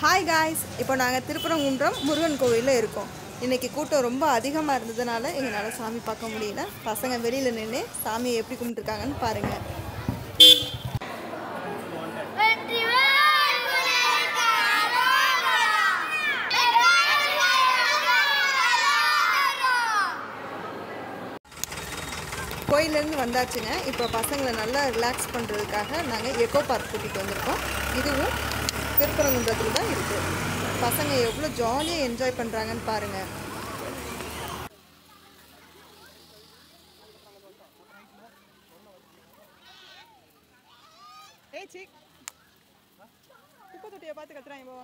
Hi guys இப்போ நாங்கள் திருப்பரங்குன்றம் முருகன் கோவிலில் இருக்கோம் இன்னைக்கு கூட்டம் ரொம்ப அதிகமாக இருந்ததுனால எங்களால் சாமி பார்க்க முடியல பசங்க வெளியில் நின்று சாமியை எப்படி கும்பிட்டுருக்காங்கன்னு பாருங்கள் கோயிலேருந்து வந்தாச்சுங்க இப்போ பசங்களை நல்லா ரிலாக்ஸ் பண்ணுறதுக்காக நாங்கள் எக்கோ பார்க் கூட்டிகிட்டு வந்திருக்கோம் இதுவும் திருப்பரங்குன்றத்தில் தான் இருக்குது பசங்க எவ்வளோ ஜாலியாக என்ஜாய் பண்ணுறாங்கன்னு பாருங்கள் ஏய் சி குப்பை தொட்டியை பார்த்து கத்துறாங்க பாவா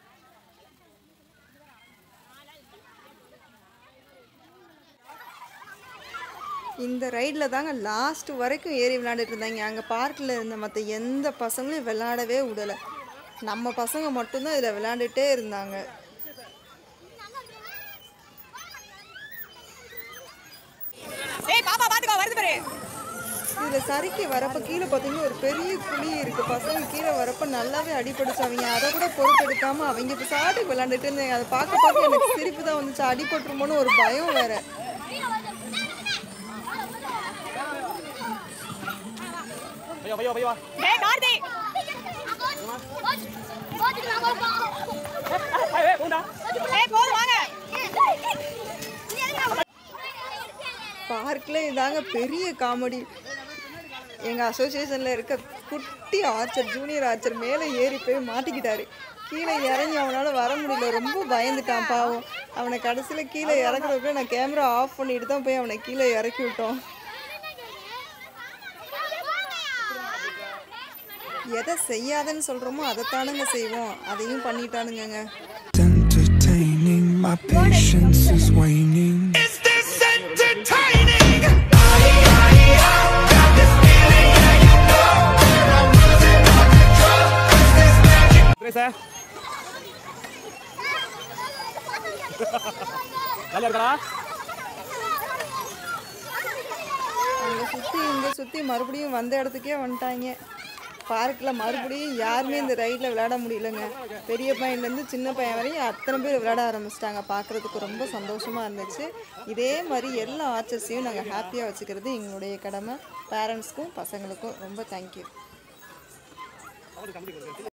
இந்த ரைடில் தாங்க லாஸ்ட் வரைக்கும் ஏறி விளையாண்டுட்டு இருந்தாங்க அங்கே பார்க்கில் இருந்த மற்ற எந்த பசங்களையும் விளையாடவே விடலை நம்ம பசங்க மட்டும்தான் இதில் விளையாண்டுட்டே இருந்தாங்க ஏய் பாப்பா பாத்துக்கோ வருது பாரு இதில் சறுக்கி வரப்போ கீழே பார்த்தீங்கன்னா ஒரு பெரிய குழி இருக்குது பசங்க கீழே வரப்போ நல்லாவே அடிபடுச்சு அவங்க அதை கூட பொறுப்பெடுக்காமல் அவங்க இப்போ சாட்டுக்கு விளையாண்டுட்டு இருந்தாங்க அதை பார்க்க பார்க்க எனக்கு சிரிப்பு தான் வந்துச்சு அடிபட்டுருமோன்னு ஒரு பயம் வேற பையா பையா பையா ஏய் கார்த்தி ஏய் ஏய் போண்டா ஏய் போதும் வாங்க பார்க்கில் இதாங்க பெரிய காமெடி எங்கள் அசோசியேஷனில் இருக்க குட்டி ஆர்ச்சர் ஜூனியர் ஆர்ச்சர் மேலே ஏறி போய் மாட்டிக்கிட்டாரு கீழே இறங்கி அவனால் வர முடியல ரொம்ப பயந்துட்டான் பாவம் அவனை கடைசியில் கீழே இறக்குறதுக்குள்ள நான் கேமரா ஆஃப் பண்ணிட்டு தான் போய் அவனை கீழே இறக்கி விட்டோம் எதை செய்யாதன்னு சொல்கிறோமோ அதைத்தானுங்க செய்வோம் அதையும் பண்ணிட்டானுங்கங்க entertaining. My patience is waning. Is this entertaining? பிரேசா ஜாலியா இருக்கா அங்கே சுற்றி இங்கே சுற்றி மறுபடியும் வந்த இடத்துக்கே வந்துட்டாங்க பார்க்கில் மறுபடியும் யாருமே இந்த ரைடில் விளையாட முடியலங்க பெரிய பையன்லேருந்து சின்ன பையன் வரையும் அத்தனை பேர் விளையாட ஆரம்பிச்சிட்டாங்க பார்க்குறதுக்கு ரொம்ப சந்தோஷமாக இருந்துச்சு இதே மாதிரி எல்லா ஆர்ச்சர்ஸையும் நாங்கள் ஹாப்பியாக வச்சுக்கிறது எங்களுடைய கடமை பேரண்ட்ஸ்க்கும் பசங்களுக்கும் ரொம்ப தேங்க்யூ